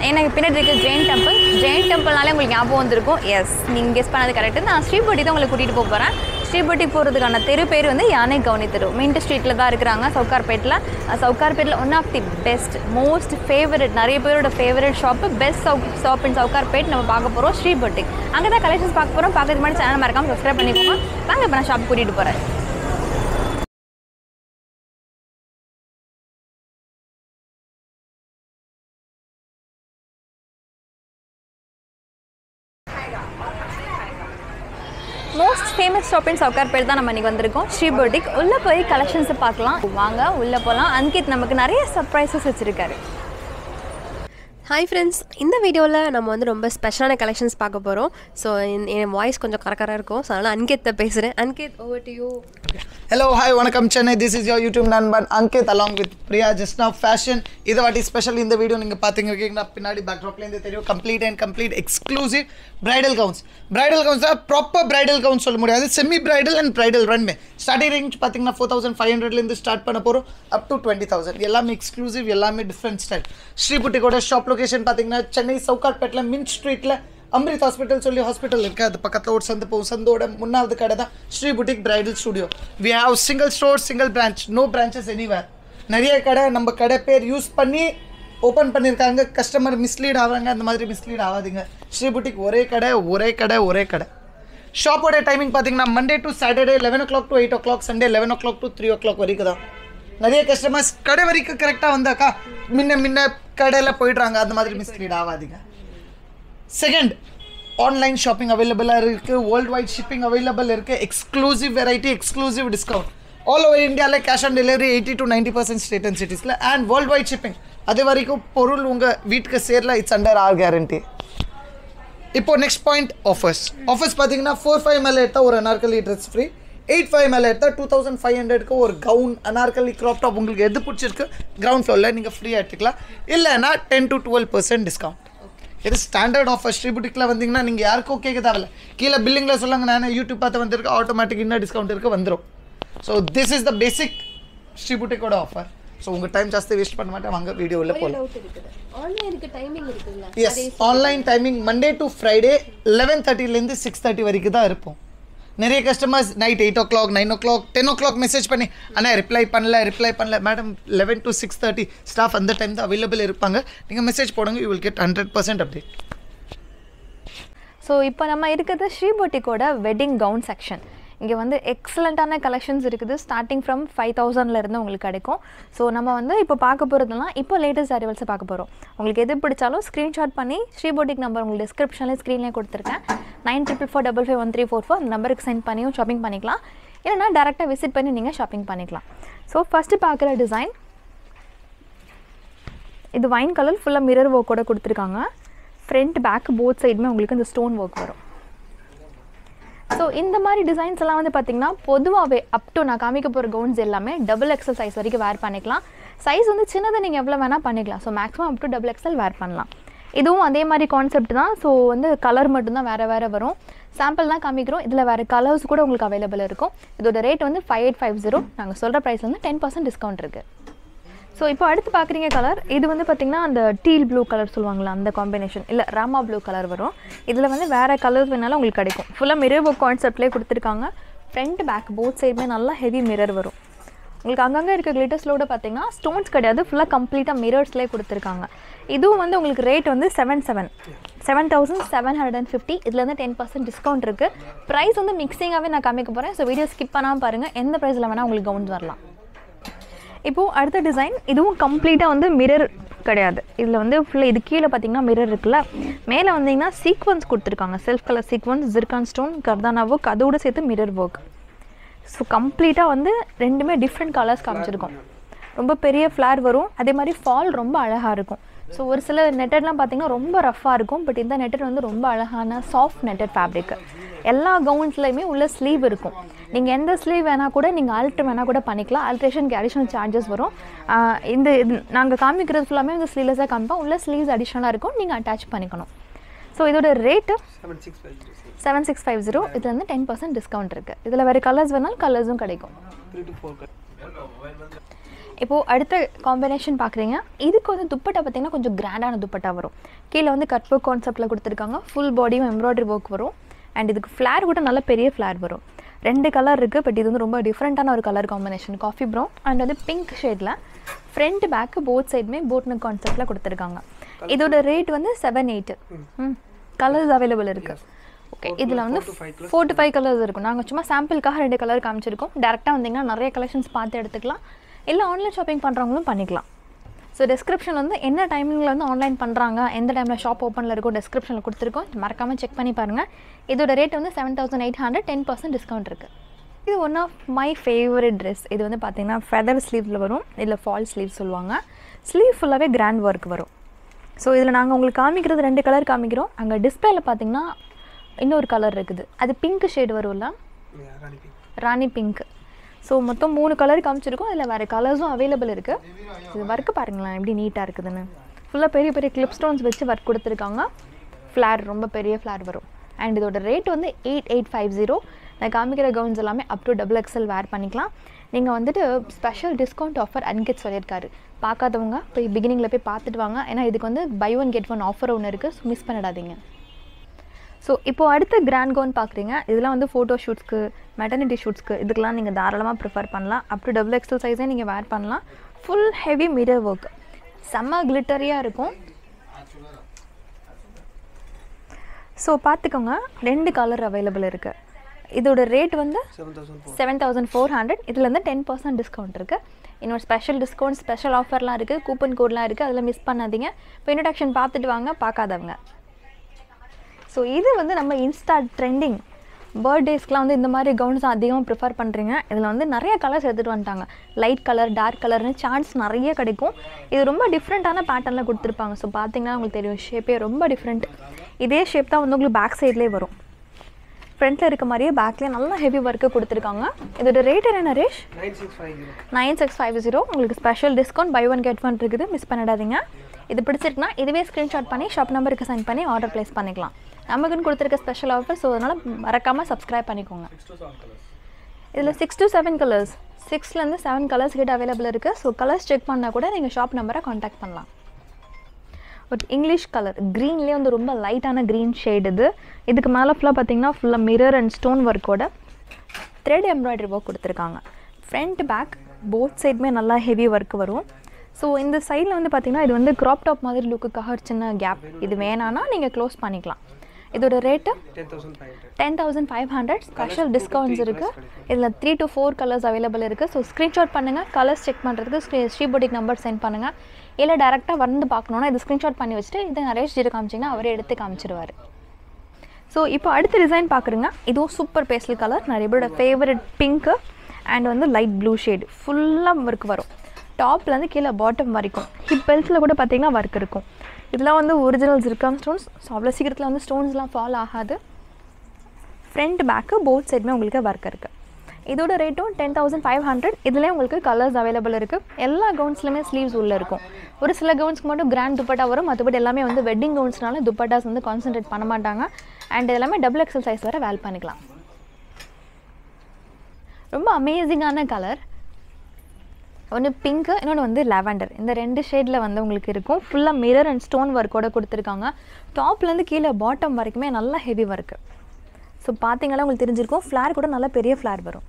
எனக்கு பின்னாடி இருக்க ஜெயின் டெம்பிள் ஜெயின் டெம்பிள்னாலே உங்களுக்கு ஞாபகம் வந்திருக்கும் எஸ் நீங்கள் கெஸ் பண்ணது கரெக்டு நான் ஸ்ரீபட்டி தான் உங்களை கூட்டிகிட்டு போக போகிறேன் ஸ்ரீபட்டி போகிறதுக்கான தெரு பேர் வந்து யானை கவுனி தெரு மின்ட் ஸ்ட்ரீட்டில் தான் இருக்கிறாங்க சவுகார்பேட்டில் சவுகார்பேட்டில் one of the best most favourite நிறைய பேரோட ஃபேவரட் ஷாப்பு பெஸ்ட் சவு ஷாப் இன் சவுகார்பேட் நம்ம பார்க்க போகிறோம் ஸ்ரீபட்டி அங்கே தான் கலெக்ஷன்ஸ் பார்க்க போகிறோம் பார்க்கறதுக்கு முன்னாடி சேனல் மறக்காமல் சப்ஸ்கிரைப் பண்ணிக்கோங்க வாங்க இப்போ நான் ஷாப் கூட்டிகிட்டு போகிறேன் most famous shop in Sowcarpet தான் நம்ம இன்னைக்கு வந்திருக்கோம் ஸ்ரீ பொட்டிக் உள்ளே போய் கலெக்ஷன்ஸை பார்க்கலாம் வாங்க உள்ளே போகலாம் அன்கித் நமக்கு நிறைய சர்ப்ரைசஸ் வச்சுருக்காரு ஹாய் ஃப்ரெண்ட்ஸ் இந்த வீடியோவில் நம்ம வந்து ரொம்ப ஸ்பெஷலான கலெக்ஷன்ஸ் பார்க்க போகிறோம் ஸோ என் வாய்ஸ் கொஞ்சம் கரக்கராக இருக்கும் ஸோ அதனால் அன்கேத்தை பேசுகிறேன் Ankit over to you hello hi வணக்கம் Chennai this is your YouTube நண்பன் Ankit along with Priya just of fashion இதை வாட்டி ஸ்பெஷல் இந்த வீடியோ நீங்கள் பார்த்துங்க இருக்கீங்கன்னா பின்னாடி பேக்ராப்லேருந்து தெரியும் complete and complete exclusive bridal gowns bridal gowns தான் ப்ராப்பர் பிரைடல் கவுன்ஸ் சொல்ல முடியாது செமி பிரைடல் அண்ட் பிரைடல் ரன்மே ஸ்டார்டிங் ரேஞ்ச் பார்த்தீங்கன்னா ஃபோர் தௌசண்ட் ஃபைவ் ஹண்ட்ரட்லேருந்து ஸ்டார்ட் பண்ண போகிறோம் அப் டு டுவெண்ட்டி தௌசண்ட் எல்லாமே எக்ஸ்க்ளூசிவ் எல்லாமே டிஃப்ரெண்ட் ஸ்டைல் ஸ்ரீபுட்டிக்கோட ஷாப் லொகேஷன் பார்த்தீங்கன்னா சென்னை சவுகார்பேட்டில் மின் ஸ்ட்ரீட்டில் அம்ரித் ஹாஸ்பிட்டல் சொல்லி ஹாஸ்பிட்டல் இருக்குது அது பக்கத்தில் ஒரு சந்து போகும் சந்தோட முன்னாவது கடை தான் Shri boutique bridal studio we have single store single branch no branches anywhere நிறைய கடை நம்ம கடை பேர் யூஸ் பண்ணி ஓப்பன் பண்ணியிருக்காங்க கஸ்டமர் மிஸ்லீட் ஆகிறாங்க அந்த மாதிரி மிஸ்லீட் ஆகாதீங்க ஸ்ரீ புட்டிக் ஒரே கடை ஒரே கடை ஒரே கடை ஷாப்போட டைமிங் பார்த்தீங்கன்னா Monday to Saturday eleven o'clock to eight o'clock Sunday eleven o'clock to three o'clock வரைக்கும் தான் நிறைய கஸ்டமர்ஸ் கடை வரைக்கும் கரெக்டாக வந்தாக்கா முன்ன முன்ன கடையில் போயிடுறாங்க அந்த மாதிரி மிஸ்லீட் ஆகாதீங்க செகண்ட் ஆன்லைன் ஷாப்பிங் அவைலபிளாக இருக்குது வேர்ல்டு வைட் ஷிப்பிங் அவைலபிள் இருக்குது exclusive variety exclusive discount all over இந்தியாவில் cash on delivery eighty to ninety percent state and சிட்டிஸில் அண்ட் வேர்ல்டு வைட் ஷிப்பிங் அது வரைக்கும் பொருள் உங்கள் வீட்டுக்கு சேரல இட்ஸ் அண்டர் ஆர் கேரண்டி இப்போ நெக்ஸ்ட் பாயிண்ட் ஆஃபர்ஸ் ஆஃபர்ஸ் பார்த்தீங்கன்னா ஃபோர் ஃபைவ் மேலே எடுத்தால் ஒரு anarkali dress free eight five மேலே எடுத்தால் டூ தௌசண்ட் ஃபைவ் ஹண்ட்ரட்க்கு ஒரு கவுன் அனார்கலி க்ராப் டாப் உங்களுக்கு எது பிடிச்சிருக்கு கிரவுண்ட் ஃப்ளோரில் நீங்கள் ஃப்ரீயாக எடுத்துக்கலாம் இல்லைன்னா ten to twelve percent discount இது ஸ்டாண்டர்ட் ஆஃபர் ஸ்ரீபுட்டிக்கில் வந்தீங்கன்னா நீங்கள் யாருக்கும் கேட்க தேவையில்ல கீழே பில்லிங்கில் சொல்லுங்க நான் யூடியூப் பார்த்து வந்திருக்கேன் ஆட்டோமேட்டிக் என்ன டிஸ்கவுண்ட் இருக்க வந்துடும் so this is the basic ஸ்ரீபுட்டிக்கோட ஆஃபர் ஸோ உங்கள் டைம் ஜாஸ்தி வேஸ்ட் பண்ண மாட்டேன் வாங்க வீடியோவில் போகலாம் டவுட் இருக்குது ஆன்லைனுக்கு டைமிங் இருக்குங்களா yes online timing Monday to Friday eleven தேர்ட்டிலேருந்து சிக்ஸ் தேர்ட்டி வரைக்கும் தான் இருப்போம் நிறைய customers night eight o'clock nine o'clock ten o'clock message பண்ணி அண்ணா ரிப்ளை பண்ணல ரிப்ளை பண்ணல madam eleven to six thirty staff அந்த டைம் தான் அவைலபிள் இருப்பாங்க நீங்கள் மெசேஜ் போடுங்க you will get hundred percent update so இப்போ நம்ம இருக்கிறது ஸ்ரீ பொட்டிக்கோட வெட்டிங் கவுன் செக்ஷன் இங்கே வந்து எக்ஸலண்ட்டான கலெக்ஷன்ஸ் இருக்குது ஸ்டார்டிங் ஃப்ரம் ஃபைவ் தௌசண்ட்லேருந்து உங்களுக்கு கிடைக்கும் ஸோ நம்ம வந்து இப்போ பார்க்க போகிறதுலாம் இப்போ லேட்டஸ்ட் அரைவல்ஸை பார்க்க போகிறோம் உங்களுக்கு எது பிடிச்சாலும் ஸ்க்ரீன்ஷாட் பண்ணி ஸ்ரீ பொட்டிக் நம்பர் உங்களுக்கு டிஸ்கிரிப்ஷனில் ஸ்க்ரீன்லேயே கொடுத்துருக்கேன் nine triple four double five one three four four அந்த நம்பருக்கு சென்ட் பண்ணியும் ஷாப்பிங் பண்ணிக்கலாம் இல்லைனா டேரெக்டாக விசிட் பண்ணி நீங்கள் ஷாப்பிங் பண்ணிக்கலாம் ஸோ ஃபஸ்ட்டு பார்க்குற டிசைன் இது வைன் கலர் ஃபுல்லாக மிரர் ஒர்க்கோட கொடுத்துருக்காங்க ஃப்ரண்ட் பேக் போத் சைடுமே உங்களுக்கு இந்த ஸ்டோன் ஒர்க் வரும் ஸோ இந்த மாதிரி டிசைன்ஸ் எல்லாம் வந்து பார்த்திங்கன்னா பொதுவாகவே அப் டு நான் காமிக்க போகிற கவுன்ஸ் எல்லாமே டபுள் எக்ஸல் சைஸ் வரைக்கும் வேர் பண்ணிக்கலாம் சைஸ் வந்து சின்னதை நீங்கள் எவ்வளோ வேணால் பண்ணிக்கலாம் so maximum up to double XL wear பண்ணலாம் இதுவும் அதே மாதிரி கான்செப்ட் தான் ஸோ வந்து கலர் மட்டும்தான் வேறு வேறு வரும் சாம்பிள் தான் காமிக்கிறோம் இதில் வேறு கலர்ஸ் கூட உங்களுக்கு அவைலபிள் இருக்கும் இதோட ரேட் வந்து ஃபைவ் எயிட் ஃபைவ் ஜீரோ நாங்கள் சொல்கிற ப்ரைஸ் வந்து டென் பர்சன்ட் டிஸ்கவுண்ட் இருக்குது ஸோ இப்போ அடுத்து பார்க்குறீங்க கலர் இது வந்து பார்த்திங்கன்னா அந்த டீல் ப்ளூ கலர் சொல்லுவாங்களா அந்த காம்பினேஷன் இல்லை ராமா ப்ளூ கலர் வரும் இதில் வந்து வேறு கலர்ஸ் வேணாலும் உங்களுக்கு கிடைக்கும் ஃபுல்லாக மிரர் ஒர்க் கான்செப்ட்லேயே கொடுத்துருக்காங்க ஃப்ரண்ட் பேக் போத் சைடுமே நல்லா ஹெவி மிரர் வரும் உங்களுக்கு அங்கங்கே இருக்க கிளிட்டர்ஸ்லோட பார்த்தீங்கன்னா ஸ்டோன்ஸ் கிடையாது ஃபுல்லாக கம்ப்ளீட்டாக மிரர்ஸ்லேயே கொடுத்துருக்காங்க இதுவும் வந்து உங்களுக்கு ரேட் வந்து seven seven seven thousand seven hundred and fifty இதுலேருந்து டென் பர்சன்ட் டிஸ்கவுண்ட் இருக்குது ப்ரைஸ் வந்து மிக்சிங்காகவே நான் காமிக்க போகிறேன் ஸோ வீடியோ ஸ்கிப் பண்ணாமல் பாருங்கள் எந்த ப்ரைஸில் வேணால் உங்களுக்கு கவுன்ஸ் வரலாம் இப்போது அடுத்த டிசைன் இதுவும் கம்ப்ளீட்டாக வந்து மிரர் கிடையாது இதில் வந்து ஃபுல்லாக இது கீழே பார்த்தீங்கன்னா மிரர் இருக்குல்ல மேலே வந்தீங்கன்னா சீக்வன்ஸ் கொடுத்துருக்காங்க self colour sequins zircon stone கர்தானா ஒர்க் அதோட சேர்த்து மிரர் ஒர்க் ஸோ கம்ப்ளீட்டாக வந்து ரெண்டுமே டிஃப்ரெண்ட் கலர்ஸ் காமிச்சிருக்கோம் ரொம்ப பெரிய ஃப்ளார் வரும் அதே மாதிரி ஃபால் ரொம்ப அழகாக இருக்கும் ஸோ ஒரு சில நெட்டட்லாம் பார்த்தீங்கன்னா ரொம்ப ரஃப்பாக இருக்கும் பட் இந்த நெட்டட் வந்து ரொம்ப அழகான சாஃப்ட் நெட்டட் ஃபேப்ரிக் எல்லா கவுன்ஸ்லையுமே உள்ள ஸ்லீவ் இருக்கும் நீங்கள் எந்த ஸ்லீவ் வேணால் கூட நீங்கள் ஆல்ட்ரு வேணால் கூட பண்ணிக்கலாம் ஆல்ட்ரேஷனுக்கு அடிஷனல் சார்ஜஸ் வரும் ஆஹ் இந்த இது நாங்கள் காமிக்கிறது ஃபுல்லாமே வந்து ஸ்லீவ்லெஸ்ஸாக காமிப்போம் உள்ள ஸ்லீவ்ஸ் அடிஷனலாக இருக்கும் நீங்கள் அட்டாச் பண்ணிக்கணும் ஸோ இதோட rate seven six five zero இதில் வந்து டென் பர்சன்ட் டிஸ்கவுண்ட் இருக்குது இதில் வேறு கலர்ஸ் வேணாலும் கலர்ஸும் கிடைக்கும் இப்போது அடுத்த காம்பினேஷன் பார்க்குறீங்க இதுக்கு வந்து துப்பட்டா பார்த்தீங்கன்னா கொஞ்சம் கிராண்டான துப்பட்டா வரும் கீழே வந்து கட் ஒர்க் கான்செப்ட்டில் கொடுத்துருக்காங்க ஃபுல் பாடியும் எம்ப்ராய்டரி ஒர்க் வரும் அண்ட் இதுக்கு ஃப்ளேர் கூட நல்ல பெரிய ஃப்ளேர் வரும் ரெண்டு கலர் இருக்குது பட் இது வந்து ரொம்ப டிஃப்ரெண்ட்டான ஒரு colour combination coffee brown and வந்து பிங்க் ஷேடில் ஃப்ரண்ட் பேக்கு போத் சைடுமே போட் நெக் கான்செப்ட்டில் கொடுத்துருக்காங்க இதோட ரேட் வந்து செவன் எயிட்டு ம் கலர்ஸ் அவைலபிள் இருக்குது ஓகே இதில் வந்து ஃபோர் டு ஃபைவ் கலர்ஸ் இருக்கும் நாங்கள் சும்மா சாம்பிளுக்காக ரெண்டு கலர் காமிச்சிருக்கோம் டேரெக்டாக வந்தீங்கன்னா நிறைய கலெக்ஷன்ஸ் பார்த்து எடுத்துக்கலாம் இல்லை ஆன்லைன் ஷாப்பிங் பண்ணுறவங்களும் பண்ணிக்கலாம் ஸோ டெஸ்கிரிப்ஷன் வந்து என்ன டைமிங்கில் வந்து ஆன்லைன் பண்ணுறாங்க எந்த டைமில் ஷாப் ஓப்பனில் இருக்கோ டெஸ்கிரிப்ஷனில் கொடுத்துருக்கோம் மறக்காமல் செக் பண்ணி பாருங்கள் இதோட ரேட் வந்து seven thousand eight hundred ten percent discount இருக்குது இது one of my favourite dress இது வந்து பார்த்தீங்கன்னா ஃபெதர் ஸ்லீவ்ஸில் வரும் இல்லை ஃபால் ஸ்லீவ் சொல்லுவாங்க ஸ்லீவ் ஃபுல்லாகவே கிராண்ட் ஒர்க் வரும் ஸோ இதில் நாங்கள் உங்களுக்கு காமிக்கிறது ரெண்டு கலர் காமிக்கிறோம் அங்கே டிஸ்பிளேல பார்த்தீங்கன்னா இன்னொரு கலர் இருக்குது அது பிங்க் ஷேட் வரும்ல ராணி பிங்க் ஸோ மொத்தம் மூணு கலர் காமிச்சிருக்கோம் அதில் வேறு கலர்ஸும் அவைலபிள் இருக்குது இது ஒர்க்கு பாருங்களேன் எப்படி நீட்டாக இருக்குதுன்னு ஃபுல்லாக பெரிய பெரிய கிளிப் ஸ்டோன்ஸ் வச்சு ஒர்க் கொடுத்துருக்காங்க ஃப்ளார் ரொம்ப பெரிய ஃப்ளார் வரும் அண்ட் இதோட ரேட் வந்து எயிட் எயிட் ஃபைவ் ஜீரோ நான் காமிக்கிற கவுன்ஸ் எல்லாமே up to double XL wear பண்ணிக்கலாம் நீங்கள் வந்துட்டு ஸ்பெஷல் டிஸ்கவுண்ட் ஆஃபர் அன்கெட் சொல்லியிருக்காரு பார்க்காதவங்க போய் பிகினிங்கில் போய் பார்த்துட்டு வாங்க ஏன்னா இதுக்கு வந்து buy one get one offer ஒன்று இருக்குது ஸோ மிஸ் பண்ணிடாதீங்க ஸோ இப்போது அடுத்த கிராண்ட் கவுன் பார்க்குறீங்க இதெல்லாம் வந்து ஃபோட்டோ ஷூட்ஸ்க்கு மெட்டர்னிட்டி ஷூட்ஸ்க்கு இதுக்கெலாம் நீங்கள் தாராளமாக ப்ரிஃபர் பண்ணலாம் அப் டு டபுள் எக்ஸல் சைஸே நீங்கள் வேர் பண்ணலாம் ஃபுல் ஹெவி மிரர் ஒர்க் செம்ம கிளிட்டரியாக இருக்கும் ஸோ பார்த்துக்கோங்க ரெண்டு கலர் அவைலபிள் இருக்குது இதோட ரேட் வந்து செவன் தௌசண்ட் ஃபோர் ஹண்ட்ரட் இதில் வந்து டென் பர்சன்ட் டிஸ்கவுண்ட் இருக்குது இன்னொரு ஸ்பெஷல் டிஸ்கவுண்ட் ஸ்பெஷல் ஆஃபர்லாம் இருக்குது கூப்பன் கோட்லாம் இருக்குது அதில் மிஸ் பண்ணாதீங்க இப்போ இன்ட்ரடக்ஷன் பார்த்துட்டு வாங்க பார்க்காதவங்க ஸோ இது வந்து நம்ம இன்ஸ்டா ட்ரெண்டிங் பர்த்டேஸ்க்குலாம் வந்து இந்த மாதிரி கவுன்ஸ் அதிகமாக ப்ரிஃபர் பண்ணுறீங்க இதில் வந்து நிறைய கலர்ஸ் எடுத்துகிட்டு வந்துட்டாங்க லைட் கலர் டார்க் கலர்னு சார்ட்ஸ் நிறைய கிடைக்கும் இது ரொம்ப டிஃப்ரெண்ட்டான பேட்டர்னில் கொடுத்துருப்பாங்க ஸோ பார்த்தீங்கன்னா உங்களுக்கு தெரியும் ஷேப்பே ரொம்ப டிஃப்ரெண்ட் இதே ஷேப் தான் வந்து உங்களுக்கு பேக் சைட்லேயே வரும் ஃப்ரண்ட்டில் இருக்க மாதிரியே பேக்லேயே நல்லா ஹெவி ஒர்க்கு கொடுத்துருக்காங்க இதோட ரேட் என்ன Naresh nine six five zero உங்களுக்கு special discount buy one get one இருக்குது மிஸ் பண்ணிடாதீங்க இது பிடிச்சிருக்குன்னா இதுவே ஸ்க்ரீன்ஷாட் பண்ணி ஷாப் நம்பருக்கு சென்ட் பண்ணி ஆர்டர் ப்ளேஸ் பண்ணிக்கலாம் நமக்குன்னு கொடுத்துருக்க ஸ்பெஷல் ஆஃபர் ஸோ அதனால் மறக்காமல் சப்ஸ்கிரைப் பண்ணிக்கோங்க இதில் சிக்ஸ் டு செவன் கலர்ஸ் சிக்ஸ்லேருந்து செவன் கலர்ஸ் கிட்ட அவைலபிள் இருக்குது ஸோ கலர்ஸ் செக் பண்ணால் கூட நீங்கள் ஷாப் நம்பரை காண்டாக்ட் பண்ணலாம் பட் இங்கிலீஷ் கலர் க்ரீன்லேயே வந்து ரொம்ப லைட்டான க்ரீன் ஷேட் இது இதுக்கு மேலே ஃபுல்லாக பார்த்தீங்கன்னா ஃபுல்லாக மிரர் அண்ட் ஸ்டோன் ஒர்க்கோட த்ரெட் எம்ப்ராய்டரி ஒர்க் கொடுத்துருக்காங்க ஃப்ரண்ட் பேக் போத் சைடுமே நல்லா ஹெவி ஒர்க் வரும் ஸோ இந்த சைடில் வந்து பார்த்தீங்கன்னா இது வந்து க்ராப் டாப் மாதிரி லுக்குக்காக ஒரு சின்ன கேப் இது வேணான்னா நீங்கள் க்ளோஸ் பண்ணிக்கலாம் இதோட rate ten thousand five hundred special discounts இருக்குது இதில் three to four colours available இருக்குது ஸோ ஸ்க்ரீன்ஷாட் பண்ணுங்கள் கலர்ஸ் செக் பண்ணுறதுக்கு ஸ்ரீ ஸ்ரீபோட்டிக் நம்பர் சென்ட் பண்ணுங்கள் இல்லை டேரெக்டாக வந்து பார்க்கணுன்னா இது ஸ்க்ரீன்ஷாட் பண்ணி வச்சுட்டு இதை நரேஷ் ஜீரோ காமிச்சிங்கன்னா அவரே எடுத்து காமிச்சிருவார் ஸோ இப்போ அடுத்த டிசைன் பார்க்குறீங்க இதுவும் சூப்பர் பேஸ்டல் கலர் நிறைய பேரோட ஃபேவரட் பிங்க்கு அண்ட் வந்து லைட் ப்ளூ ஷேடு ஃபுல்லாக ஒர்க் வரும் டாப்லேருந்து கீழே பாட்டம் வரைக்கும் ஹிப் பெல்ஸில் கூட பார்த்தீங்கன்னா ஒர்க் இருக்கும் இதெல்லாம் வந்து ஒரிஜினல் ஜிர்கான் ஸ்டோன்ஸ் ஸோ அவ்வளோ சீக்கிரத்தில் வந்து ஸ்டோன்ஸ்லாம் ஃபால் ஆகாது ஃப்ரண்ட் பேக்கு போத் சைடுமே உங்களுக்கு ஒர்க் இருக்குது இதோட ரேட்டும் டென் தௌசண்ட் ஃபைவ் ஹண்ட்ரட் இதுலேயே உங்களுக்கு கலர்ஸ் அவைலபிள் இருக்குது எல்லா கவுன்ஸ்லையுமே ஸ்லீவ்ஸ் உள்ளே இருக்கும் ஒரு சில கவுன்ஸ்க்கு மட்டும் கிராண்ட் துப்பட்டா வரும் மற்றபடி எல்லாமே வந்து வெட்டிங் கவுன்ஸ்னால துப்பட்டாஸ் வந்து கான்சென்ட்ரேட் பண்ண மாட்டாங்க அண்ட் எல்லாமே டபுள் எக்ஸல் சைஸ் வரை வேல் பண்ணிக்கலாம் ரொம்ப அமேசிங்கான கலர் ஒன்று பிங்க்கு இன்னொன்று வந்து லாவெண்டர் இந்த ரெண்டு ஷேடில் வந்து உங்களுக்கு இருக்கும் ஃபுல்லாக மிரர் அண்ட் ஸ்டோன் ஒர்க்கோட கொடுத்துருக்காங்க டாப்லேருந்து கீழே பாட்டம் வரைக்குமே நல்லா ஹெவி ஒர்க்கு ஸோ பார்த்தீங்கன்னா உங்களுக்கு தெரிஞ்சிருக்கும் ஃப்ளார் கூட நல்லா பெரிய ஃப்ளார் வரும்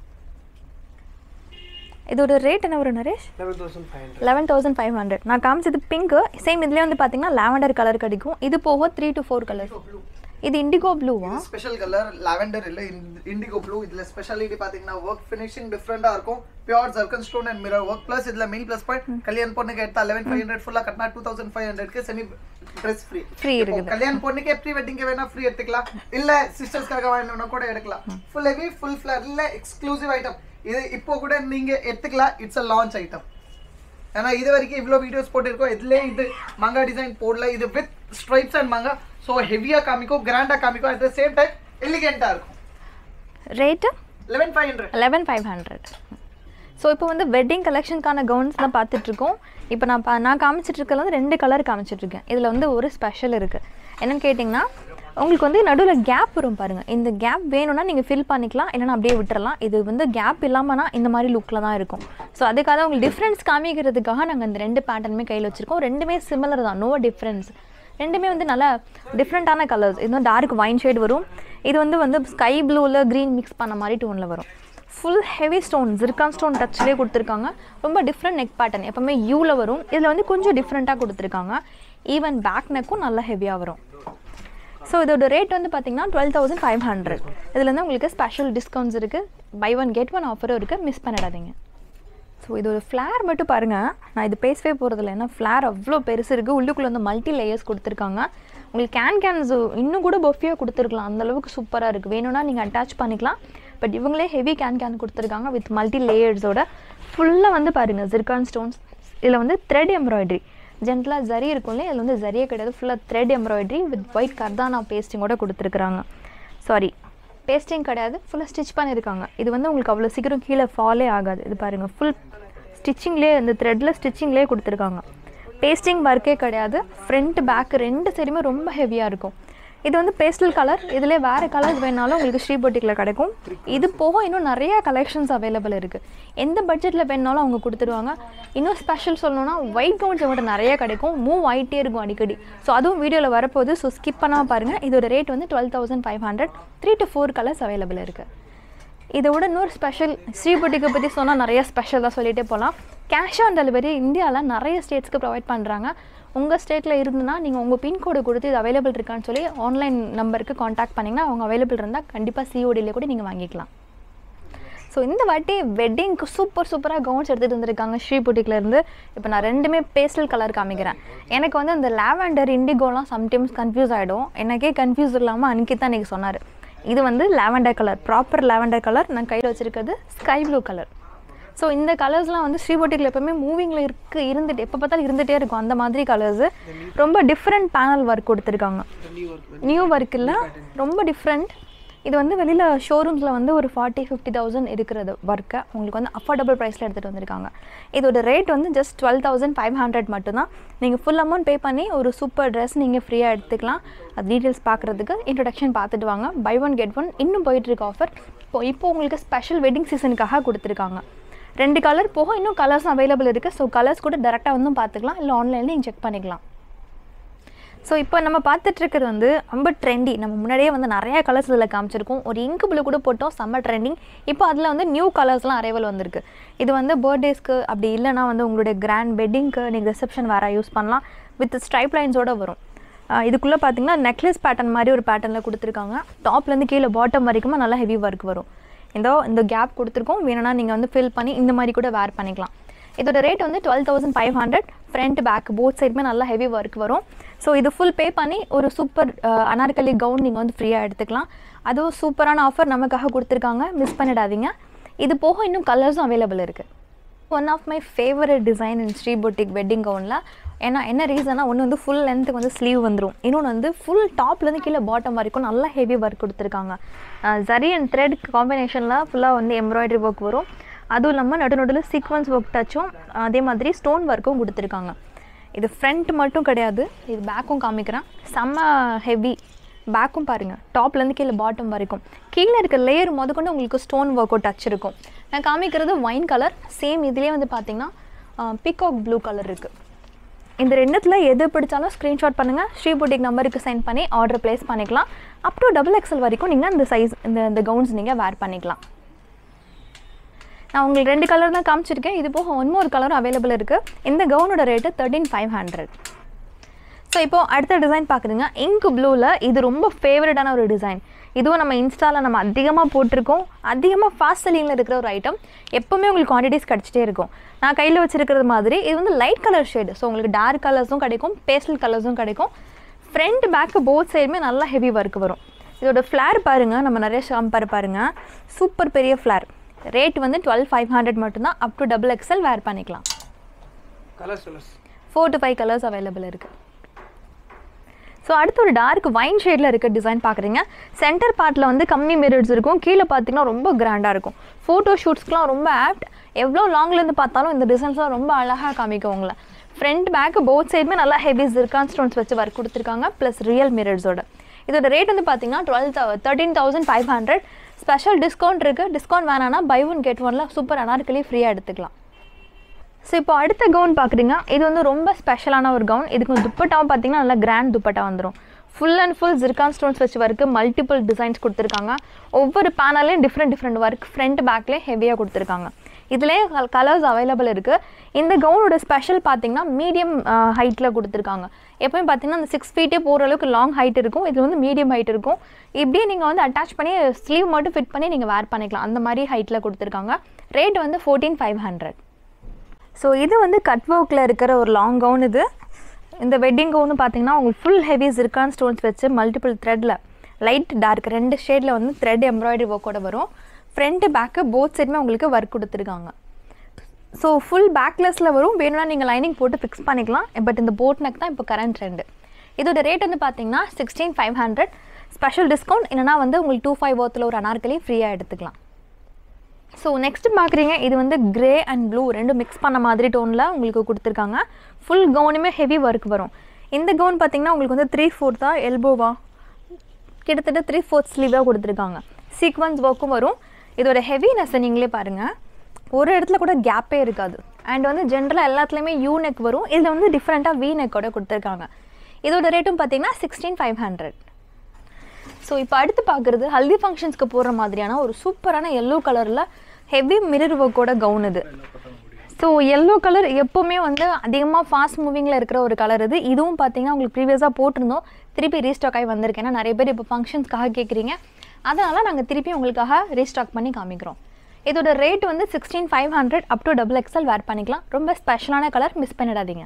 இதோட ரேட் என்ன வரும் Naresh eleven thousand five hundred நான் காமிச்சது பிங்க்கு சேம் இதுலேயே வந்து பார்த்தீங்கன்னா லாவெண்டர் கலர் கிடைக்கும் இது போக த்ரீ டு ஃபோர் கலர் இது இண்டிகோ ப்ளூவா ஸ்பெஷல் கலர் லாவெண்டர் இல்ல இண்டிகோ ப்ளூ இதுல ஸ்பெஷாலிட்டி பாத்தீங்கன்னா ஒர்க் ஃபினிஷிங் டிஃப்ரெண்டா இருக்கும் pure zircon stone and mirror work plus இதுல மெயின் பிளஸ் பாயிண்ட் கல்யாண் பொண்ணுக்கு எடுத்தா லெவன் ஃபைவ் ஹண்ட்ரட் ஃபுல்லா கட்டினா டூ தௌசண்ட் ஃபைவ் ஹண்ட்ரட்க்கு செமி ட்ரெஸ் ஃப்ரீ Free இருக்குது. கல்யாண் பொண்ணுக்கு ப்ரீ வெட்டிங்க்கு வேணா ஃப்ரீ எடுத்துக்கலாம் இல்ல சிஸ்டர்ஸ்க்காக வேணும்னா கூட எடுக்கலாம் ஃபுல் ஹெவி ஃபுல் ஃபிளர் இல்ல எக்ஸ்க்ளூசிவ் ஐட்டம் இது இப்போ கூட நீங்க எடுத்துக்கலாம் இட்ஸ் அ லான்ச் ஐட்டம் ஏன்னா இது வரைக்கும் இவ்வளோ வீடியோஸ் போட்டிருக்கோம் இதுலேயே இது மங்கா டிசைன் போடல இது வித் ஸ்ட்ரைப்ஸ் அண்ட் மங்கா ஸோ ஹெவியாக காமிக்கும் கிராண்டாக காமிக்கும் அட் த சேம் டைம் எலிகெண்ட்டாக இருக்கும் rate eleven five hundred eleven five hundred so இப்போ வந்து வெட்டிங் கலெக்ஷனுக்கான கவுன்ஸ் தான் பார்த்துட்ருக்கோம் இப்போ நான் பா நான் காமிச்சிட்டு இருக்கிறது வந்து ரெண்டு கலர் காமிச்சிட்ருக்கேன் இதில் வந்து ஒரு ஸ்பெஷல் இருக்குது என்னன்னு கேட்டிங்கன்னா உங்களுக்கு வந்து நடுவில் கேப் வரும் பாருங்கள் இந்த கேப் வேணும்னா நீங்கள் ஃபில் பண்ணிக்கலாம் இல்லைனா அப்படியே விட்டுறலாம் இது வந்து கேப் இல்லாமல்னா இந்த மாதிரி லுக்கில் தான் இருக்கும் ஸோ அதுக்காக உங்களுக்கு டிஃப்ரென்ஸ் காமிக்கிறதுக்காக நாங்கள் இந்த ரெண்டு பேட்டர்னுமே கையில் வச்சுருக்கோம் ரெண்டுமே சிமிலர் தான் நோ டிஃப்ரென்ஸ் ரெண்டுமே வந்து நல்லா டிஃப்ரெண்ட்டான கலர்ஸ் இது வந்து டார்க் வைன் ஷேட் வரும் இது வந்து வந்து ஸ்கை ப்ளூவில் க்ரீன் மிக்ஸ் பண்ண மாதிரி டோனில் வரும் full heavy stone zircon stone டச்லேயே கொடுத்துருக்காங்க ரொம்ப டிஃப்ரெண்ட் நெக் பேட்டர்ன் எப்போவுமே யூவில் வரும் இதில் வந்து கொஞ்சம் டிஃப்ரெண்ட்டாக கொடுத்துருக்காங்க ஈவன் பேக் நெக்கும் நல்லா ஹெவியாக வரும் ஸோ இதோட ரேட் வந்து பார்த்தீங்கன்னா டுவெல் தௌசண்ட் ஃபைவ் ஹண்ட்ரட் இதில் வந்து உங்களுக்கு ஸ்பெஷல் டிஸ்கவுண்ட்ஸ் இருக்குது பை ஒன் கெட் ஒன் ஆஃபரும் இருக்குது மிஸ் பண்ணிடாதீங்க ஸோ இது ஒரு ஃப்ளேர் மட்டும் பாருங்கள் நான் இது பேசவே போகிறதில்ல ஏன்னா ஃப்ளேர் அவ்வளோ பெருசு இருக்குது உள்ளுக்குள்ளே வந்து மல்டி லேயர்ஸ் கொடுத்துருக்காங்க உங்களுக்கு கேன் கேன்ஸ் இன்னும் கூட பஃபியாக கொடுத்துருக்கலாம் அந்த அளவுக்கு சூப்பராக இருக்குது வேணும்னா நீங்கள் அட்டாச் பண்ணிக்கலாம் பட் இவங்களே ஹெவி கேன் கேன் கொடுத்துருக்காங்க வித் மல்டி லேயர்ஸோட ஃபுல்லாக வந்து பாருங்கள் ஜிர்கான் ஸ்டோன்ஸ் இதில் வந்து த்ரெட் எம்ப்ராய்டரி ஜென்டலாக ஜரி இருக்கும்ல இதில் வந்து ஜரியே கிடையாது ஃபுல்லாக த்ரெட் எம்ப்ராய்டரி வித் ஒயிட் கர்தானா பேஸ்டிங்கோட கொடுத்துருக்குறாங்க சாரி பேஸ்டிங் கிடையாது ஃபுல்லாக ஸ்டிச் பண்ணியிருக்காங்க இது வந்து உங்களுக்கு அவ்வளோ சீக்கிரம் கீழே ஃபாலே ஆகாது இது பாருங்கள் ஃபுல் ஸ்டிச்சிங்லேயே இந்த த்ரெட்டில் ஸ்டிச்சிங்லேயே கொடுத்துருக்காங்க பேஸ்டிங் ஒர்க்கே கிடையாது ஃப்ரண்ட் பேக் ரெண்டு சைடுமே ரொம்ப ஹெவியாக இருக்கும் இது வந்து பேஸ்டல் கலர் இதில் வேறு கலர்ஸ் வேணாலும் உங்களுக்கு ஸ்ரீ பொட்டிக்கில் கிடைக்கும் இது போக இன்னும் நிறைய கலெக்ஷன்ஸ் அவைலபிள் இருக்குது எந்த பட்ஜெட்டில் வேணாலும் அவங்க கொடுத்துருவாங்க இன்னும் ஸ்பெஷல் சொல்லணும்னா ஒயிட் கவுன்ஸ் அவங்கள்ட்ட நிறைய கிடைக்கும் மூவ் ஆகிட்டே இருக்கும் அடிக்கடி ஸோ அதுவும் வீடியோவில் வரப்போகுது ஸோ ஸ்கிப் பண்ணாமல் பாருங்கள் இதோட ரேட் வந்து twelve thousand five hundred three to four colours available இருக்குது இதை விட இன்னொரு ஸ்பெஷல் ஸ்ரீபுட்டிக்கை பற்றி சொன்னால் நிறைய ஸ்பெஷலாக சொல்லிகிட்டே போகலாம் கேஷ் ஆன் டெலிவரி இந்தியாவில் நிறைய ஸ்டேட்ஸ்க்கு ப்ரொவைட் பண்ணுறாங்க உங்கள் ஸ்டேட்டில் இருந்துன்னா நீங்கள் உங்கள் பின்கோடு கொடுத்து இது அவைலபிள் இருக்கான்னு சொல்லி ஆன்லைன் நம்பருக்கு காண்டாக்ட் பண்ணிங்கன்னா அவங்க அவைலபிள் இருந்தால் கண்டிப்பாக சிஓடியில் கூட நீங்கள் வாங்கிக்கலாம் ஸோ இந்த வாட்டி வெட்டிங்க்கு சூப்பர் சூப்பராக கவுன்ஸ் எடுத்துகிட்டு வந்திருக்காங்க ஸ்ரீ இருந்து இப்போ நான் ரெண்டுமே பேஸ்டல் கலர் காமிக்கிறேன் எனக்கு வந்து அந்த லாவெண்டர் இண்டிகோலாம் சம்டைம்ஸ் கன்ஃபியூஸ் ஆகிடும் எனக்கே கன்ஃபியூஸ் இல்லாமல் அன்கித் தான் சொன்னார் இது வந்து lavender colour proper lavender colour நான் கையில் வச்சுருக்கிறது ஸ்கை ப்ளூ கலர் ஸோ இந்த கலர்ஸ்லாம் வந்து ஸ்ரீபோட்டிக்கில் எப்போவுமே மூவிங்கில் இருக்கு இருந்துட்டு எப்போ பார்த்தாலும் இருந்துகிட்டே இருக்கும் அந்த மாதிரி கலர்ஸு ரொம்ப டிஃப்ரெண்ட் பேனல் ஒர்க் கொடுத்துருக்காங்க நியூ ஒர்க் இல்லை ரொம்ப டிஃப்ரெண்ட் இது வந்து வெளியில் ஷோரூம்ஸில் வந்து ஒரு ஃபார்ட்டி ஃபிஃப்டி தௌசண்ட் இருக்கிறது ஒர்க்கை உங்களுக்கு வந்து அஃபோர்டபுள் ப்ரைஸில் எடுத்துகிட்டு வந்திருக்காங்க இதோட ரேட் வந்து just twelve thousand five hundred மட்டும்தான் நீங்கள் ஃபுல் அமௌண்ட் பே பண்ணி ஒரு சூப்பர் ட்ரெஸ் நீங்கள் ஃப்ரீயாக எடுத்துக்கலாம் அது டீட்டெயில்ஸ் பார்க்குறதுக்கு இன்ட்ரடக்ஷன் பார்த்துட்டு வாங்க பை ஒன் கெட் ஒன் இன்னும் போயிட்டுருக்க ஆஃபர் இப்போ இப்போ உங்களுக்கு ஸ்பெஷல் வெட்டிங் சீசனுக்காக கொடுத்துருக்காங்க ரெண்டு கலர் போக இன்னும் கலர்ஸ் அவைலபிள் இருக்குது ஸோ கலர்ஸ் கூட டேரெக்டாக வந்து பார்த்துக்கலாம் இல்லை ஆன்லைனில் நீங்கள் செக் பண்ணிக்கலாம் ஸோ இப்போ நம்ம பார்த்துட்டு இருக்கிறது வந்து ரொம்ப ட்ரெண்டி நம்ம முன்னாடியே வந்து நிறைய கலர்ஸ் இதில் காமிச்சிருக்கோம் ஒரு இங்கு ப்ளூ கூட போட்டோம் செம்ம ட்ரெண்டிங் இப்போ அதில் வந்து நியூ கலர்ஸ்லாம் அரைவல் வந்திருக்கு இது வந்து பர்த்டேஸ்க்கு அப்படி இல்லைனா வந்து உங்களுடைய கிராண்ட் வெட்டிங்க்கு நீங்கள் ரிசப்ஷன் வேறு யூஸ் பண்ணலாம் வித் ஸ்ட்ரைப் லைன்ஸோட வரும் இதுக்குள்ளே பார்த்தீங்கன்னா நெக்லஸ் பேட்டர்ன் மாதிரி ஒரு பேட்டர்னில் கொடுத்துருக்காங்க டாப்லேருந்து கீழே பாட்டம் வரைக்குமே நல்லா ஹெவி ஒர்க் வரும் இதோ இந்த கேப் கொடுத்துருக்கோம் வேணும்னா நீங்கள் வந்து ஃபில் பண்ணி இந்த மாதிரி கூட வேர் பண்ணிக்கலாம் இதோட ரேட் வந்து twelve thousand five hundred front back both சைடுமே நல்லா ஹெவி ஒர்க் வரும் ஸோ இது ஃபுல் பே பண்ணி ஒரு சூப்பர் அனார்கலி கவுன் நீங்கள் வந்து ஃப்ரீயாக எடுத்துக்கலாம் அதுவும் சூப்பரான ஆஃபர் நமக்காக கொடுத்துருக்காங்க மிஸ் பண்ணிடாதீங்க இது போக இன்னும் கலர்ஸும் அவைலபிள் இருக்குது one of my favourite design in Shri boutique wedding கவுனில் ஏன்னா என்ன ரீசனா ஒன்று வந்து ஃபுல் லென்த்துக்கு வந்து ஸ்லீவ் வந்துடும் இன்னொன்று வந்து ஃபுல் டாப்லேருந்து கீழே பாட்டம் வரைக்கும் நல்லா ஹெவி ஒர்க் கொடுத்துருக்காங்க ஜரி அண்ட் த்ரெட் காம்பினேஷனில் ஃபுல்லாக வந்து எம்ப்ராய்டரி ஒர்க் வரும் அதுவும் இல்லாமல் நடு நடுவில் சீக்வன்ஸ் ஒர்க் டச்சும் அதே மாதிரி ஸ்டோன் ஒர்க்கும் கொடுத்துருக்காங்க இது ஃப்ரண்ட் மட்டும் கிடையாது இது பேக்கும் காமிக்கிறேன் செம்ம ஹெவி பேக்கும் பாருங்கள் டாப்லேருந்து கீழே பாட்டம் வரைக்கும் கீழே இருக்க லேயர் முதற்கொண்டு உங்களுக்கு ஸ்டோன் ஒர்க்கோ டச் இருக்கும் நான் காமிக்கிறது ஒயின் கலர் சேம் இதுலேயே வந்து பார்த்தீங்கன்னா பிகாக் ப்ளூ கலர் இருக்குது இந்த ரெண்டுத்தில் எது பிடிச்சாலும் ஸ்க்ரீன்ஷாட் பண்ணுங்கள் ஸ்ரீ புட்டிக் நம்பருக்கு சென்ட் பண்ணி ஆர்டர் ப்ளேஸ் பண்ணிக்கலாம் அப் டு டபுள் எக்ஸல் வரைக்கும் நீங்கள் இந்த சைஸ் இந்த இந்த கவுன்ஸ் நீங்கள் வேர் பண்ணிக்கலாம் நான் உங்களுக்கு ரெண்டு கலர் தான் காமிச்சிருக்கேன் இது போக ஒன் மோர் கலரும் அவைலபிள் இருக்குது இந்த கவுனோட rate thirteen five hundred so இப்போது அடுத்த டிசைன் பார்க்குறீங்க இங்க் ப்ளூவில் இது ரொம்ப ஃபேவரட்டான ஒரு டிசைன் இதுவும் நம்ம இன்ஸ்டாவில் நம்ம அதிகமாக போட்டிருக்கோம் அதிகமாக ஃபாஸ்ட் செல்லிங்கில் இருக்கிற ஒரு ஐட்டம் எப்போவுமே உங்களுக்கு குவான்டிட்டிஸ் கிடச்சிட்டே இருக்கும் நான் கையில் வச்சுருக்கிறது மாதிரி இது வந்து லைட் கலர் ஷேடு ஸோ உங்களுக்கு டார்க் கலர்ஸும் கிடைக்கும் பேஸ்டல் கலர்ஸும் கிடைக்கும் ஃப்ரண்ட் பேக்கு போத் சைடுமே நல்லா ஹெவி ஒர்க் வரும் இதோட ஃப்ளேர் பாருங்கள் நம்ம நிறைய ஷாம்பர் பாருங்கள் சூப்பர் பெரிய ஃப்ளேர் ரேட் வந்து டுவெல் ஃபைவ் ஹண்ட்ரட் மட்டும்தான் up to double XL wear பண்ணிக்கலாம் colours colours four to five colours available இருக்குது ஸோ அடுத்து ஒரு டார்க் வைன் ஷேடில் இருக்க டிசைன் பார்க்குறீங்க சென்டர் பார்ட்டில் வந்து கம்மி மிரர்ஸ் இருக்கும் கீழே பார்த்தீங்கன்னா ரொம்ப கிராண்டாக இருக்கும் ஃபோட்டோ ஷூட்ஸ்க்குலாம் ரொம்ப ஆப்ட் எவ்வளோ லாங்லேருந்து பார்த்தாலும் இந்த டிசைன்ஸ்லாம் ரொம்ப அழகாக காமிக்கும் உங்களை ஃப்ரண்ட் பேக் போத் சைடுமே நல்லா ஹெவி ஜிர்கான் ஸ்டோன்ஸ் வச்சு ஒர்க் கொடுத்துருக்காங்க ப்ளஸ் ரியல் மிரர்ஸோட இதோட ரேட் வந்து பார்த்தீங்கன்னா twelve thirteen thousand five hundred special discount இருக்குது டிஸ்கவுண்ட் வேணான்னா பை ஒன் கெட் ஒனில் சூப்பர் அனார்கலி ஃப்ரீயாக எடுத்துக்கலாம் ஸோ இப்போ அடுத்த கவுன் பார்க்குறீங்க இது வந்து ரொம்ப ஸ்பெஷலான ஒரு கவுன் இதுக்கு துப்பட்டாவும் பார்த்தீங்கன்னா நல்லா கிராண்ட் துப்பட்டா வந்துடும் full and full zircon stones வச்சு ஒர்க்கு மல்டிபிள் டிசைன்ஸ் கொடுத்துருக்காங்க ஒவ்வொரு பேனல்லையும் டிஃப்ரெண்ட் டிஃப்ரெண்ட் ஒர்க் ஃப்ரண்ட் பேக்லேயே ஹெவியாக கொடுத்துருக்காங்க இதுலேயே கலர்ஸ் அவைலபிள் இருக்குது இந்த கவுனோட ஸ்பெஷல் பார்த்தீங்கன்னா மீடியம் ஹைட்டில் கொடுத்துருக்காங்க எப்பயும் பார்த்தீங்கன்னா அந்த சிக்ஸ் ஃபீட்டே போகிற அளவுக்கு லாங் ஹைட் இருக்கும் இது வந்து மீடியம் ஹைட் இருக்கும் இப்படியே நீங்கள் வந்து அட்டாச் பண்ணி ஸ்லீவ் மட்டும் ஃபிட் பண்ணி நீங்கள் வேர் பண்ணிக்கலாம் அந்த மாதிரி ஹைட்டில் கொடுத்துருக்காங்க ரேட் வந்து ஃபோர்டீன் ஃபைவ் ஹண்ட்ரட் ஸோ இது வந்து கட் ஒர்க்கில் இருக்கிற ஒரு லாங் கவுன் இது இந்த வெட்டிங் கவுனு பார்த்தீங்கன்னா உங்களுக்கு ஃபுல் ஹெவி ஜிர்கான் ஸ்டோன்ஸ் வச்சு மல்டிபிள் த்ரெட்டில் லைட் டார்க் ரெண்டு ஷேடில் வந்து த்ரெட் எம்ப்ராய்டரி ஒர்க்கோட வரும் ஃப்ரண்ட்டு பேக்கு போத் சைடுமே உங்களுக்கு ஒர்க் கொடுத்துருக்காங்க ஸோ ஃபுல் பேக்லெஸில் வரும் வேணும்னா நீங்கள் லைனிங் போட்டு ஃபிக்ஸ் பண்ணிக்கலாம் பட் இந்த போட் நெக் தான் இப்போ கரண்ட் ட்ரெண்டு இதோட ரேட் வந்து பார்த்தீங்கன்னா sixteen five hundred special discount இல்லைனா வந்து உங்களுக்கு டூ ஃபைவ் ஒர்த்தில் ஒரு அனார்கலி ஃப்ரீயாக எடுத்துக்கலாம் ஸோ நெக்ஸ்ட் பார்க்குறீங்க இது வந்து கிரே அண்ட் ப்ளூ ரெண்டும் மிக்ஸ் பண்ண மாதிரி டோனில் உங்களுக்கு கொடுத்துருக்காங்க ஃபுல் கவுனுமே ஹெவி ஒர்க் வரும் இந்த கவுன் பார்த்தீங்கன்னா உங்களுக்கு வந்து த்ரீ ஃபோர்த்தா எல்போவா கிட்டத்தட்ட த்ரீ ஃபோர்த் ஸ்லீவாக கொடுத்துருக்காங்க சீக்வன்ஸ் ஒர்க்கும் வரும் இதோட ஹெவினஸ்ஸை நீங்களே பாருங்கள் ஒரு இடத்துல கூட கேப்பே இருக்காது அண்ட் வந்து ஜென்ரலாக எல்லாத்துலேயுமே யூ நெக் வரும் இதில் வந்து டிஃப்ரெண்ட்டாக வி நெக்கோட கொடுத்துருக்காங்க இதோட ரேட்டும் பார்த்தீங்கன்னா சிக்ஸ்டீன் ஃபைவ் ஹண்ட்ரட் ஸோ இப்போ அடுத்து பார்க்குறது ஹல்தி ஃபங்க்ஷன்ஸ்க்கு போடுற மாதிரியான ஒரு சூப்பரான எல்லோ கலரில் ஹெவி மிரர் ஒர்க்கோட கவுன் இது ஸோ எல்லோ கலர் எப்போவுமே வந்து அதிகமாக ஃபாஸ்ட் மூவிங்கில் இருக்கிற ஒரு கலர் இது இதுவும் பார்த்தீங்கன்னா உங்களுக்கு ப்ரீவியஸாக போட்டிருந்தோம் திருப்பி ரீஸ்டாக் ஆகி வந்திருக்கு ஏன்னா நிறைய பேர் இப்போ ஃபங்க்ஷன்ஸ்க்காக கேட்குறீங்க அதனால் நாங்கள் திருப்பி உங்களுக்காக ரீஸ்டாக் பண்ணி காமிக்கிறோம் இதோட ரேட் வந்து sixteen five hundred up to double XL wear பண்ணிக்கலாம் ரொம்ப ஸ்பெஷலான கலர் மிஸ் பண்ணிடாதீங்க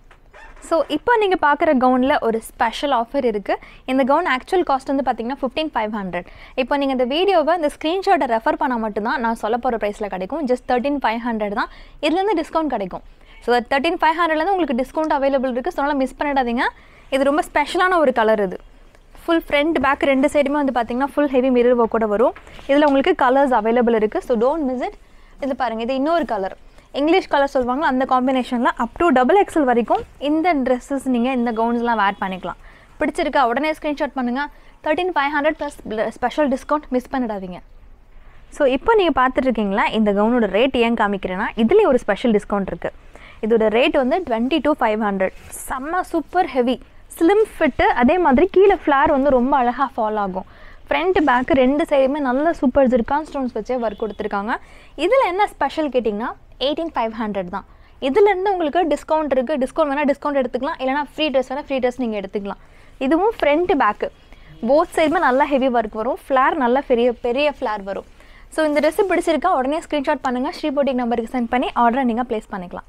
ஸோ இப்போ நீங்கள் பார்க்குற கவுனில் ஒரு ஸ்பெஷல் ஆஃபர் இருக்குது இந்த கவுன் ஆக்சுவல் காஸ்ட் வந்து பார்த்தீங்கன்னா ஃபிஃப்டீன் ஃபைவ் ஹண்ட்ரட் இப்போ நீங்கள் இந்த வீடியோவை இந்த ஸ்க்ரீன்ஷாட்டை ரெஃபர் பண்ணால் மட்டும்தான் நான் சொல்ல போகிற ப்ரைஸில் கிடைக்கும் ஜஸ்ட் தேர்ட்டின் ஃபைவ் ஹண்ட்ரட் தான் இதுலேருந்து டிஸ்கவுண்ட் கிடைக்கும் ஸோ தேர்ட்டின் ஃபைவ் ஹண்ட்ரட்லேருந்து உங்களுக்கு டிஸ்கவுண்ட் அவைலபிள் இருக்குது ஸோ அதனால் மிஸ் பண்ணிடாதீங்க இது ரொம்ப ஸ்பெஷலான ஒரு கலர் இது ஃபுல் ஃப்ரண்ட் பேக் ரெண்டு சைடுமே வந்து பார்த்தீங்கன்னா ஃபுல் ஹெவி மிரர் ஒர்க்கோட வரும் இதில் உங்களுக்கு கலர்ஸ் அவைலபிள் இருக்குது ஸோ டோன்ட் மிஸ் இட் இது பாருங்கள் இது இன்னொரு கலர் இங்கிலீஷ் கலர் சொல்லுவாங்க அந்த காம்பினேஷனில் அப் டு டபுள் எக்ஸல் வரைக்கும் இந்த ட்ரெஸ்ஸஸ் நீங்கள் இந்த கவுன்ஸ்லாம் வேர் பண்ணிக்கலாம் பிடிச்சிருக்கா உடனே ஸ்க்ரீன்ஷாட் பண்ணுங்கள் thirteen five hundred plus special discount miss பண்ணிடாதீங்க ஸோ இப்போ நீங்கள் பார்த்துட்ருக்கீங்களா இந்த கவுனோட ரேட் ஏன் காமிக்கிறேன்னா இதுலேயே ஒரு ஸ்பெஷல் டிஸ்கவுண்ட் இருக்குது இதோட ரேட் வந்து டுவெண்ட்டி டூ ஃபைவ் ஹண்ட்ரட் செம்ம சூப்பர் ஹெவி ஸ்லிம் ஃபிட்டு அதே மாதிரி கீழே ஃப்ளார் வந்து ரொம்ப அழகாக ஃபால் ஆகும் ஃப்ரண்ட் பேக்கு ரெண்டு சைடுமே நல்ல சூப்பர் ஜிர்கான் ஸ்டோன்ஸ் வச்சே ஒர்க் கொடுத்துருக்காங்க இதில் என்ன ஸ்பெஷல் கேட்டிங்கன்னா எயிட்டீன் ஃபைவ் ஹண்ட்ரட் தான் இதுலேருந்து உங்களுக்கு டிஸ்கவுண்ட் இருக்குது டிஸ்கவுண்ட் வேணால் டிஸ்கவுண்ட் எடுத்துக்கலாம் இல்லைனா ஃப்ரீ ட்ரெஸ் வேணால் ஃப்ரீ ட்ரெஸ் நீங்கள் எடுத்துக்கலாம் இதுவும் ஃப்ரண்ட் பேக்கு போத் சைடுமே நல்லா ஹெவி ஒர்க் வரும் ஃப்ளார் நல்ல பெரிய பெரிய ஃப்ளார் வரும் ஸோ இந்த ட்ரெஸ்ஸு பிடிச்சிருக்கா உடனே ஸ்க்ரீன்ஷாட் பண்ணுங்கள் ஸ்ரீபோட்டிக் நம்பருக்கு சென்ட் பண்ணி ஆர்டரை நீங்கள் ப்ளேஸ் பண்ணிக்கலாம்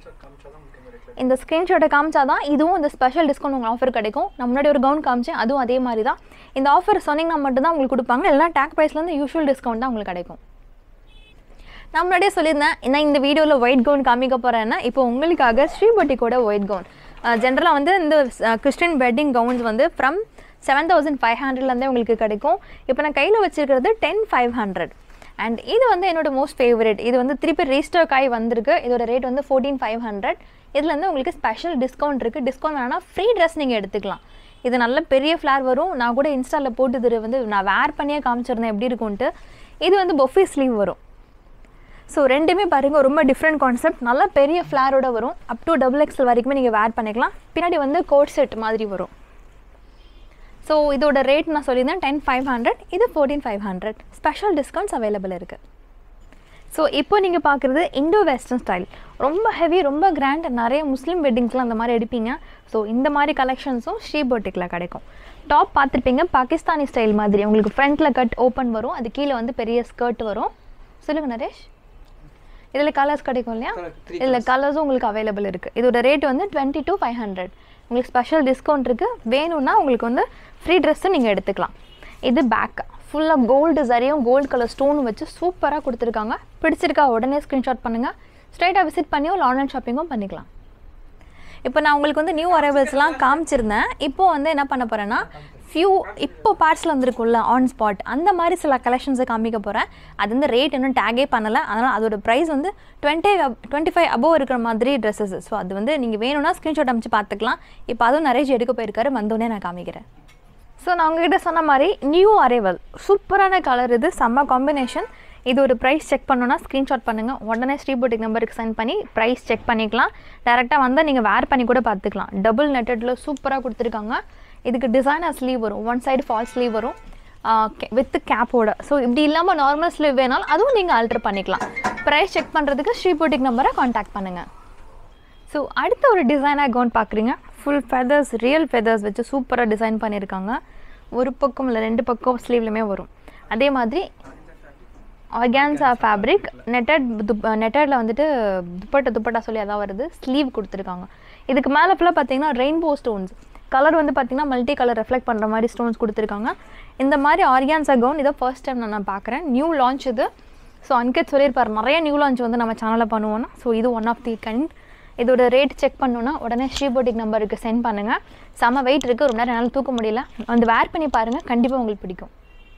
இந்த ஸ்க்ரீன்ஷாட்டை காமிச்சா தான் இதுவும் இந்த ஸ்பெஷல் டிஸ்கவுண்ட் உங்களுக்கு ஆஃபர் கிடைக்கும் நான் முன்னாடி ஒரு கவுன் காமிச்சேன் அதுவும் அதே மாதிரி தான் இந்த ஆஃபர் சொன்னீங்கன்னா மட்டும்தான் உங்களுக்கு கொடுப்பாங்க இல்லைனா டேக் ப்ரைஸ்லேருந்து யூஷுவல் டிஸ்கவுண்ட் தான் உங்களுக்கு கிடைக்கும் நான் முன்னாடியே சொல்லியிருந்தேன் நான் இந்த வீடியோவில் ஒயிட் கவுன் காமிக்க போகிறேன்னா இப்போ உங்களுக்காக ஸ்ரீபட்டிக்கோட ஒயிட் கவுன் ஜென்ரலாக வந்து இந்த கிறிஸ்டின் வெட்டிங் கவுன்ஸ் வந்து ஃப்ரம் செவன் தௌசண்ட் ஃபைவ் ஹண்ட்ரட்லேருந்தே உங்களுக்கு கிடைக்கும் இப்போ நான் கையில் வச்சுருக்கிறது டென் ஃபைவ் ஹண்ட்ரட் அண்ட் இது வந்து என்னோட மோஸ்ட் ஃபேவரட் இது வந்து திருப்பி ரீஸ்டாக் ஆகி வந்திருக்கு இதோட ரேட் வந்து ஃபோர்டீன் ஃபைவ் ஹண்ட்ரட் இதில் வந்து உங்களுக்கு ஸ்பெஷல் டிஸ்கவுண்ட் இருக்குது டிஸ்கவுண்ட் வேணால் ஃப்ரீ ட்ரெஸ் நீங்கள் எடுத்துக்கலாம் இது நல்ல பெரிய ஃப்ளார் வரும் நான் கூட இன்ஸ்டாவில் போட்டு இது வந்து நான் வேர் பண்ணியே காமிச்சிருந்தேன் எப்படி இருக்கும்ன்ட்டு இது வந்து பொஃபி ஸ்லீவ் வரும் ஸோ ரெண்டுமே பாருங்கள் ரொம்ப டிஃப்ரெண்ட் கான்செப்ட் நல்ல பெரிய ஃப்ளாரோட வரும் அப் டு டபுள் எக்ஸல் வரைக்குமே நீங்கள் வேர் பண்ணிக்கலாம் பின்னாடி வந்து கோட் செட் மாதிரி வரும் ஸோ இதோட ரேட் நான் சொல்லியிருந்தேன் டென் ஃபைவ் ஹண்ட்ரட் இது fourteen five hundred special discounts available இருக்குது ஸோ இப்போ நீங்கள் பார்க்குறது இண்டோ வெஸ்டர்ன் ஸ்டைல் ரொம்ப ஹெவி ரொம்ப கிராண்ட் நிறைய முஸ்லீம் வெட்டிங்ஸ்லாம் அந்த மாதிரி எடுப்பீங்க ஸோ இந்த மாதிரி கலெக்ஷன்ஸும் ஸ்ரீ போட்டிக்கில் கிடைக்கும் டாப் பார்த்துருப்பீங்க பாகிஸ்தானி ஸ்டைல் மாதிரி உங்களுக்கு ஃப்ரண்ட்டில் கட் ஓப்பன் வரும் அது கீழே வந்து பெரிய ஸ்கர்ட் வரும் சொல்லுங்கள் நரேஷ் இதில் கலர்ஸ் கிடைக்கும் இல்லையா இதில் கலர்ஸும் உங்களுக்கு அவைலபிள் இருக்குது இதோட ரேட் வந்து டுவெண்ட்டி டூ ஃபைவ் ஹண்ட்ரட் உங்களுக்கு ஸ்பெஷல் டிஸ்கவுண்ட் இருக்குது வேணும்னா உங்களுக்கு வந்து ஃப்ரீ ட்ரெஸ்ஸும் நீங்கள் எடுத்துக்கலாம் இது பேக் ஃபுல்லாக கோல்டு சரியும் கோல்டு கலர் ஸ்டோனும் வச்சு சூப்பராக கொடுத்துருக்காங்க பிடிச்சிருக்கா உடனே ஸ்க்ரீன்ஷாட் பண்ணுங்கள் ஸ்ட்ரைட்டாக விசிட் பண்ணியோ இல்லை ஆன்லைன் ஷாப்பிங்கும் பண்ணிக்கலாம் இப்போ நான் உங்களுக்கு வந்து நியூ அரைவல்ஸ்லாம் காமிச்சிருந்தேன் இப்போ வந்து என்ன பண்ண போகிறேன்னா ஃபியூ இப்போ பார்ட்ஸில் வந்திருக்கும்ல ஆன் ஸ்பாட் அந்த மாதிரி சில கலெக்ஷன்ஸை காமிக்க போகிறேன் அது வந்து ரேட் இன்னும் டேகே பண்ணலை அதனால் அதோட ப்ரைஸ் வந்து டுவெண்ட்டி டுவெண்ட்டி ஃபைவ் அபோவ் இருக்கிற மாதிரி ட்ரெஸ்ஸஸ் ஸோ அது வந்து நீங்கள் வேணும்னா ஸ்க்ரீன்ஷாட் அமைச்சு பார்த்துக்கலாம் இப்போ அதுவும் நிறைய எடுக்க போயிருக்காரு வந்தோடனே நான் காமிக்கிறேன் ஸோ நான் உங்ககிட்ட சொன்ன மாதிரி நியூ அரைவல் சூப்பரான கலர் இது செம்ம காம்பினேஷன் இது ஒரு ப்ரைஸ் செக் பண்ணணும்னா ஸ்க்ரீன்ஷாட் பண்ணுங்கள் உடனே ஸ்ரீபோட்டிக் நம்பருக்கு சென்ட் பண்ணி ப்ரைஸ் செக் பண்ணிக்கலாம் டேரெக்டாக வந்தால் நீங்கள் வேர் பண்ணி கூட பார்த்துக்கலாம் டபுள் நெட்டடில் சூப்பராக கொடுத்துருக்காங்க இதுக்கு டிசைனர் ஸ்லீவ் வரும் ஒன் சைடு ஃபால் ஸ்லீவ் வரும் வித் கேப்போட ஸோ இப்படி இல்லாமல் நார்மல் ஸ்லீவ் வேணாலும் அதுவும் நீங்கள் ஆல்டர் பண்ணிக்கலாம் ப்ரைஸ் செக் பண்ணுறதுக்கு ஸ்ரீபோட்டிக் நம்பரை காண்டாக்ட் பண்ணுங்கள் ஸோ அடுத்த ஒரு டிசைனாக கவுன் பார்க்குறீங்க ஃபுல் ஃபெதர்ஸ் ரியல் ஃபெதர்ஸ் வச்சு சூப்பராக டிசைன் பண்ணியிருக்காங்க ஒரு பக்கம் இல்லை ரெண்டு பக்கம் ஸ்லீவ்லையுமே வரும் அதே மாதிரி ஆர்கான்ஸா ஃபேப்ரிக் நெட்டட் நெட்டடில் வந்துட்டு துப்பட்டா துப்பட்டா சொல்லி அதான் வருது ஸ்லீவ் கொடுத்துருக்காங்க இதுக்கு மேலே ஃபுல்லாக பார்த்தீங்கன்னா ரெயின்போ ஸ்டோன்ஸ் கலர் வந்து பார்த்தீங்கன்னா மல்டி கலர் ரெஃப்ளெக்ட் பண்ணுற மாதிரி ஸ்டோன்ஸ் கொடுத்துருக்காங்க இந்த மாதிரி ஆர்கான்ஸா கவுன் இதை ஃபர்ஸ்ட் டைம் நான் நான் பார்க்குறேன் நியூ லான்ச் இது ஸோ அன்கட் சொல்லியிருப்பார் நிறைய நியூ லான்ச் வந்து நம்ம சேனலில் பண்ணுவோம்னா ஸோ இது ஒன் ஆஃப் தி கைண்ட் இதோட ரேட் செக் பண்ணணுன்னா உடனே ஸ்ரீபோட்டிக் நம்பருக்கு சென்ட் பண்ணுங்கள் செம்ம வெயிட் இருக்குது ரொம்ப நேரம் என்னால் தூக்க முடியல வந்து வேர் பண்ணி பாருங்கள் கண்டிப்பாக உங்களுக்கு பிடிக்கும்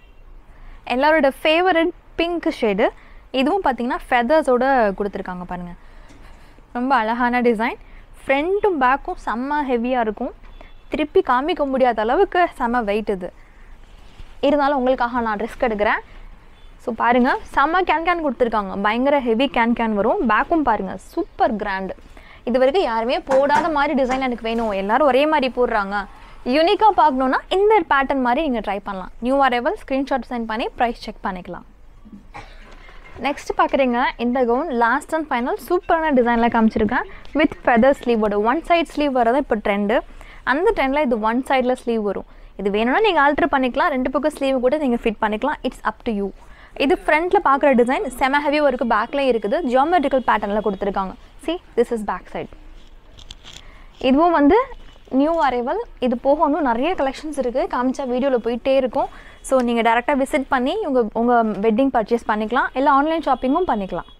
எல்லாரோட ஃபேவரட் பிங்க் ஷேடு இதுவும் பார்த்தீங்கன்னா ஃபெதர்ஸோட கொடுத்துருக்காங்க பாருங்கள் ரொம்ப அழகான டிசைன் ஃப்ரண்ட்டும் பேக்கும் செம்ம ஹெவியாக இருக்கும் திருப்பி காமிக்க முடியாத அளவுக்கு செம்ம வெயிட் இது இருந்தாலும் உங்களுக்காக நான் ரிஸ்க் எடுக்கிறேன் ஸோ பாருங்கள் செம்ம கேன் கேன் கொடுத்துருக்காங்க பயங்கர ஹெவி கேன் கேன் வரும் பேக்கும் பாருங்கள் சூப்பர் கிராண்டு இது வரைக்கும் யாருமே போடாத மாதிரி டிசைன் எனக்கு வேணும் எல்லாரும் ஒரே மாதிரி போடுறாங்க யூனிக்காக பார்க்கணுன்னா இந்த பேட்டர்ன் மாதிரி நீங்கள் ட்ரை பண்ணலாம் நியூ அரைவல் ஸ்க்ரீன்ஷாட் சென்ட் பண்ணி ப்ரைஸ் செக் பண்ணிக்கலாம் நெக்ஸ்ட் பார்க்குறீங்க இந்த கவுன் லாஸ்ட் அண்ட் ஃபைனல் சூப்பரான டிசைனில் காமிச்சிருக்கேன் வித் ஃபெதர் ஸ்லீவோட ஒன் சைட் ஸ்லீவ் வரது இப்போ ட்ரெண்டு அந்த ட்ரெண்டில் இது ஒன் சைடில் ஸ்லீவ் வரும் இது வேணும்னா நீங்கள் ஆல்ட்ரு பண்ணிக்கலாம் ரெண்டு பக்கம் ஸ்லீவ் கூட நீங்கள் ஃபிட் பண்ணிக்கலாம் இட்ஸ் அப் டு யூ இது ஃப்ரண்ட்டில் பார்க்குற டிசைன் செம ஹெவி ஒர்க்கு பேக்லேயும் இருக்குது ஜியோமெட்ரிக்கல் பேட்டர்னில் கொடுத்துருக்காங்க see this is back side இதுவும் வந்து நியூ அரைவல் இது போக இன்னும் நிறைய கலெக்ஷன்ஸ் இருக்குது காமிச்சா வீடியோவில் போயிட்டே இருக்கும் ஸோ நீங்கள் டேரெக்டாக விசிட் பண்ணி உங்கள் உங்கள் வெட்டிங் பர்ச்சேஸ் பண்ணிக்கலாம் இல்லை ஆன்லைன் ஷாப்பிங்கும் பண்ணிக்கலாம்